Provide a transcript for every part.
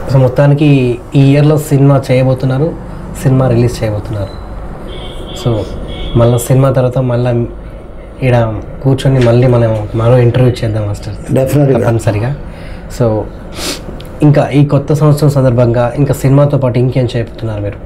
So మొత్తానికి ఈ ఇయర్లో సినిమా చేయబోతున్నారు సినిమా రిలీజ్ చేయబోతున్నారు సో మళ్ళీ సినిమా తర్వాత మళ్ళీ ఇక్కడ కూర్చొని మళ్ళీ మనం మరో ఇంటర్వ్యూ చేద్దాం మాస్టర్ డెఫినెట్గా తప్పనిసరిగా సో ఇంకా ఈ కొత్త సంవత్సరం సందర్భంగా ఇంకా సినిమాతో పాటు ఇంకేం చేయబోతున్నారు మీరు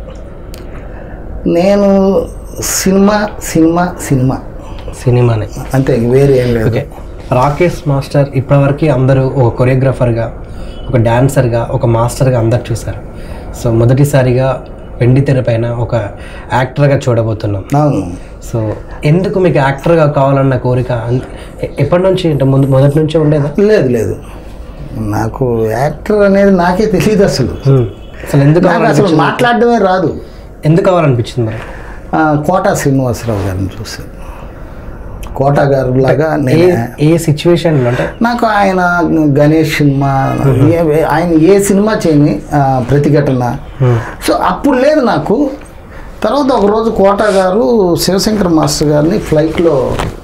నేను సినిమా సినిమా సినిమా సినిమాని అంతే వేరే ఏం లేదు ఓకే రాకేష్ మాస్టర్ ఇప్పటివరకు అందరూ ఒక కొరియోగ్రాఫర్గా ఒక డాన్సర్గా ఒక మాస్టర్గా అందరు చూశారు సో మొదటిసారిగా వెండి తెర పైన ఒక యాక్టర్గా చూడబోతున్నాం అవును సో ఎందుకు మీకు యాక్టర్గా కావాలన్న కోరిక అన్- ఎ- ఎప్పటి నుంచి అంటే ముందు మొదటి నుంచే ఉండేదా లేదు లేదు నాకు యాక్టర్ అనేది నాకే తెలియదు అసలు హ్మ్. అసలు ఎందుకు నాకు అసలు కావాలనిపించింది మాట్లాడడమే రాదు ఎందుకు కావాలనిపించింది మరి ఆ, కోటా శ్రీనివాసరావు గారిని చూసి కోటా గారు లాగా ఏ నేను ఏ సిచ్యువేషన్లో అంటే నాకు ఆయన గణేష్ సినిమా ఏ- ఆయన ఏ సినిమా చేయని ఆ, ప్రతిఘటన హ్మ్. సో అప్పుడు లేదు నాకు తర్వాత ఒకరోజు కోటా గారు శివశంకర్ మాస్టర్ గారిని ఫ్లైట్లో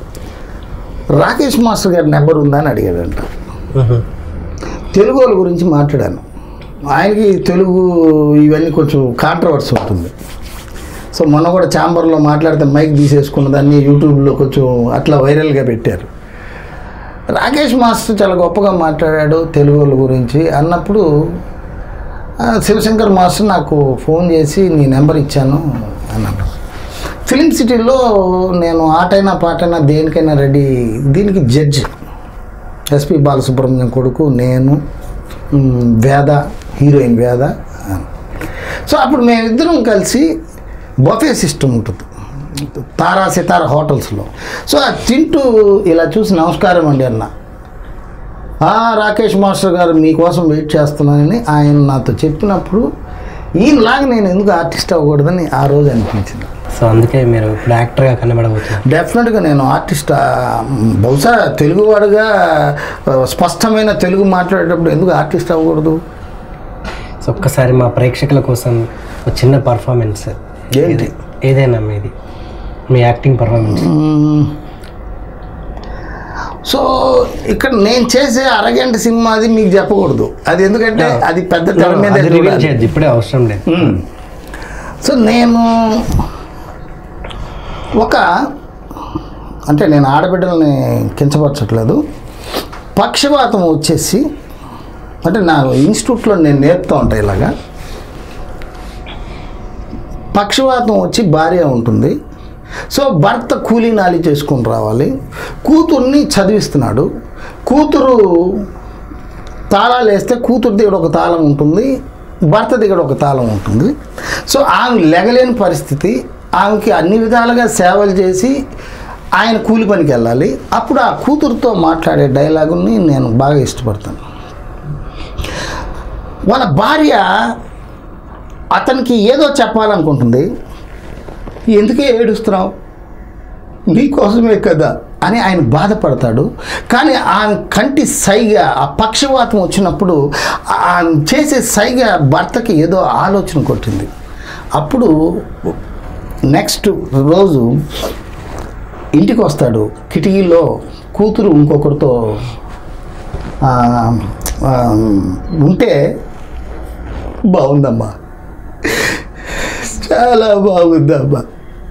రాకేష్ మాస్టర్ గారి నెంబర్ ఉందా అని అడిగాడంట మ్మ్. తెలుగు వాళ్ళ గురించి మాట్లాడాను ఆయనకి తెలుగు ఇవన్నీ కొంచెం కాంట్రవర్సీ ఉంటుంది సో మొన్న కూడా ఛాంబర్లో మాట్లాడితే మైక్ తీసేసుకున్న దాన్ని యూట్యూబ్లో కొంచెం అట్లా వైరల్గా పెట్టారు రాకేష్ మాస్టర్ చాలా గొప్పగా మాట్లాడాడు తెలుగు వాళ్ళ గురించి అన్నప్పుడు ఆ, శివశంకర్ మాస్టర్ నాకు ఫోన్ చేసి నీ నెంబర్ ఇచ్చాను అన్నాడు ఫిలిం సిటీలో నేను ఆటైనా పాటైనా దేనికైనా రెడీ దీనికి జడ్జ్ ఎస్పి బాలసుబ్రహ్మణ్యం కొడుకు నేను మ్, వేద హీరోయిన్ వేద సో అప్పుడు మేమిద్దరం కలిసి బఫే సిస్టమ్ ఉంటుంది తారా సితారా హోటల్స్లో సో అది తింటూ ఇలా చూసి నమస్కారం అండి అన్న "ఆ, రాకేష్ మాస్టర్ గారు మీకోసం వెయిట్ చేస్తున్నానని ఆయన నాతో చెప్పినప్పుడు ఈయనలాగా నేను ఎందుకు ఆర్టిస్ట్ అవ్వకూడదని ఆ రోజు అనిపించింది సో అందుకే మీరు ఇప్పుడు యాక్టర్గా కనబడబోతున్నారు డెఫినెట్గా నేను ఆర్టిస్ట్ ఆ, బహుశా తెలుగువాడుగా ఆ, స్పష్టమైన తెలుగు మాట్లాడేటప్పుడు ఎందుకు ఆర్టిస్ట్ అవ్వకూడదు సో ఒక్కసారి మా ప్రేక్షకుల కోసం ఒక చిన్న పర్ఫార్మెన్స్ ఏంటి ఏదైనా మీది మీ యాక్టింగ్ పర్ఫార్మెన్స్ మ్మ్. సో ఇక్కడ నేను చేసే అరగంట సినిమా అది మీకు చెప్పకూడదు అది ఎందుకంటే అది పెద్ద తెర మీద అది రివీల్ చేయొద్దు ఇప్పుడే అవసరం లేదు సో నేను ఒక అంటే నేను ఆడబిడ్డల్ని కించపరచట్లేదు పక్షపాతం వచ్చేసి అంటే నా ఇన్స్టిట్యూట్లో నేను నేర్పుతూ ఉంటాను ఇలాగా పక్షవాతం వచ్చి భార్య ఉంటుంది సో భర్త కూలీ నాలి చేసుకొని రావాలి కూతుర్ని చదివిస్తున్నాడు కూతురు తాళాలు వేస్తే కూతురు దగ్గర ఒక తాళం ఉంటుంది భర్త దగ్గర ఒక తాళం ఉంటుంది సో ఆమె లెగలేని పరిస్థితి ఆమెకి అన్ని విధాలుగా సేవలు చేసి ఆయన కూలి పనికి వెళ్ళాలి అప్పుడు ఆ కూతురుతో మాట్లాడే డైలాగుని నేను బాగా ఇష్టపడతాను వాళ్ళ భార్య అతనికి ఏదో చెప్పాలనుకుంటుంది ఎందుకే ఏడుస్తున్నావు నీకోసమే కదా అని ఆయన బాధపడతాడు కానీ ఆయన కంటి సైగ ఆ పక్షవాతం వచ్చినప్పుడు ఆయన చేసే సైగ భర్తకి ఏదో ఆలోచన కొట్టింది అప్పుడు నెక్స్ట్ రోజు ఇంటికి వస్తాడు కిటికీలో కూతురు ఇంకొకరితో ఆ, ఆ, ఉంటే బాగుందమ్మా చాలా బాగుందమ్మా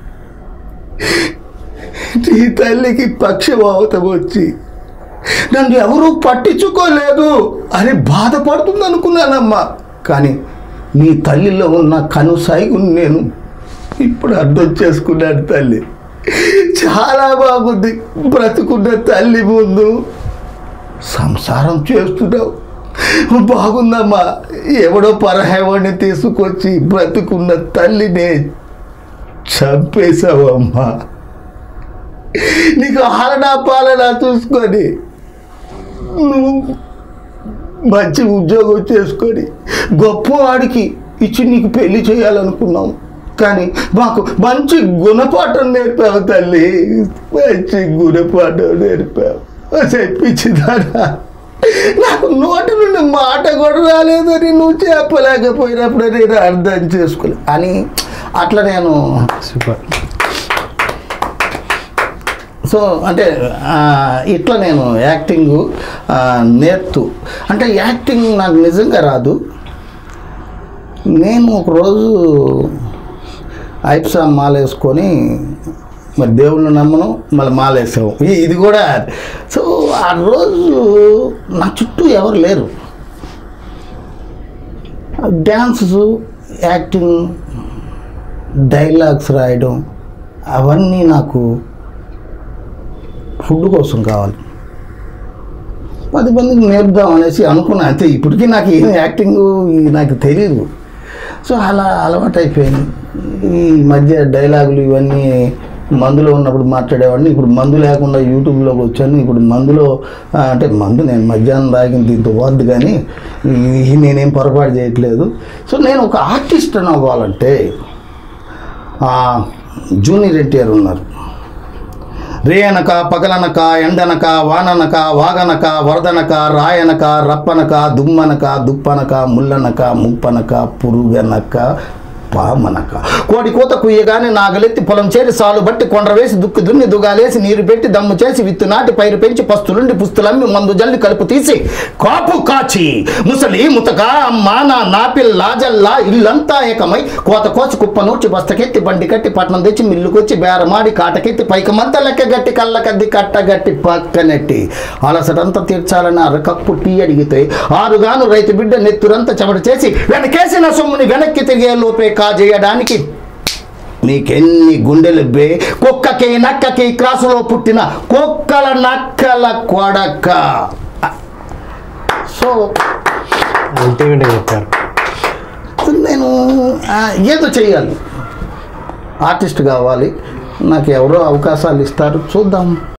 నీ తల్లికి పక్షవాతం వచ్చి నన్ను ఎవరూ పట్టించుకోలేదు అని బాధపడుతుంది అనుకున్నానమ్మా కానీ నీ తల్లిలో ఉన్న కనుసాయిగుని నేను ఇప్పుడు అర్థం చేసుకున్నాను తల్లి చాలా బాగుంది బ్రతుకున్న తల్లి ముందు సంసారం చేస్తున్నావు బాగుందమ్మా ఎవడో పరహేవాడిని తీసుకొచ్చి బ్రతుకున్న తల్లిని చంపేశావమ్మా నీకు ఆలనా పాలనా చూసుకొని నువ్వు మంచి ఉద్యోగం చేసుకొని గొప్పవాడికి ఇచ్చి నీకు పెళ్లి చేయాలనుకున్నాం కానీ మాకు మంచి గుణపాఠం నేర్పావు తల్లి మంచి గుణపాఠం నేర్పావు చెప్పించిందానా నాకు నోటి నుండి మాట కూడా రాలేదని నువ్వు చెప్పలేకపోయినప్పుడు నేను అర్థం చేసుకోలే అని అట్లా నేను సూపర్ సో అంటే ఆ, ఇట్లా నేను యాక్టింగ్ నేర్తూ అంటే యాక్టింగ్ నాకు నిజంగా రాదు నేను ఒకరోజు ఐప్సా మాల వేసుకొని మరి దేవుళ్ళని నమ్మను మళ్ళీ మాల వేసాము ఈ- ఇది కూడా సో ఆ రోజు నా చుట్టూ ఎవరు లేరు డ్యాన్స్ యాక్టింగ్ డైలాగ్స్ రాయడం అవన్నీ నాకు ఫుడ్ కోసం కావాలి పది మందికి నేర్పుదాం అనేసి అనుకున్నా అంతే ఇప్పటికీ నాకు ఏం యాక్టింగ్ నాకు తెలియదు సో అలా అలవాటు అయిపోయింది ఈ మధ్య డైలాగులు ఇవన్నీ మందులో ఉన్నప్పుడు మాట్లాడేవాడిని ఇప్పుడు మందు లేకుండా యూట్యూబ్లోకి వచ్చాను ఇప్పుడు మందులో ఆ, అంటే మందు నేను మధ్యాహ్నం తాగిన దీంతో పోద్దు కానీ ఈ నేనేం పొరపాటు చేయట్లేదు సో నేను ఒక ఆర్టిస్ట్ అని అవ్వాలంటే ఆ, జూనియర్ ఎన్టీఆర్ ఉన్నారు రేయనక పగలనక ఎండనక వాననక వాగనక వరదనక రాయనక రప్పనక దుమ్మనక దుప్పనక ముల్లనక ముప్పనక పురుగనక పామనక కోడి కోత కుయ్యగానే నాగలెత్తి పొలం చేరి సాలు బట్టి కొండ్ర వేసి దుక్కి దున్ని దుగాలేసి నీరు పెట్టి దమ్ము చేసి విత్తు నాటి పైరు పెంచి పస్తులుండి పుస్తులమ్మి మందు జల్లి కలుపు తీసి కాపు కాచి ముసలి ముతక మాన నాపిల్ లాజల్లా ఇల్లంతా ఏకమై కోత కోసి కుప్ప నూర్చి బస్తకెత్తి బండి కట్టి పట్నం తెచ్చి మిల్లుకొచ్చి బేరమాడి కాటకెత్తి పైకమంతా లెక్క గట్టి కళ్ళకద్ది కట్టగట్టి పక్కనెట్టి అలసటంతా తీర్చాలని అరకప్పు టీ అడిగితే ఆరుగాను రైతు బిడ్డ నెత్తురంతా చెమట చేసి వెనకేసిన సొమ్ముని వెనక్కి తిరిగే లోపే కాజేయడానికి నీకెన్ని గుండెలు బే కుక్కకి నక్కకి క్రాసులో పుట్టిన కుక్కల నక్కల కొడక సో అల్టిమేట్గా చెప్పారు నేను ఆ, ఏదో చేయాలి ఆర్టిస్ట్ కావాలి నాకు ఎవరో అవకాశాలు ఇస్తారు చూద్దాం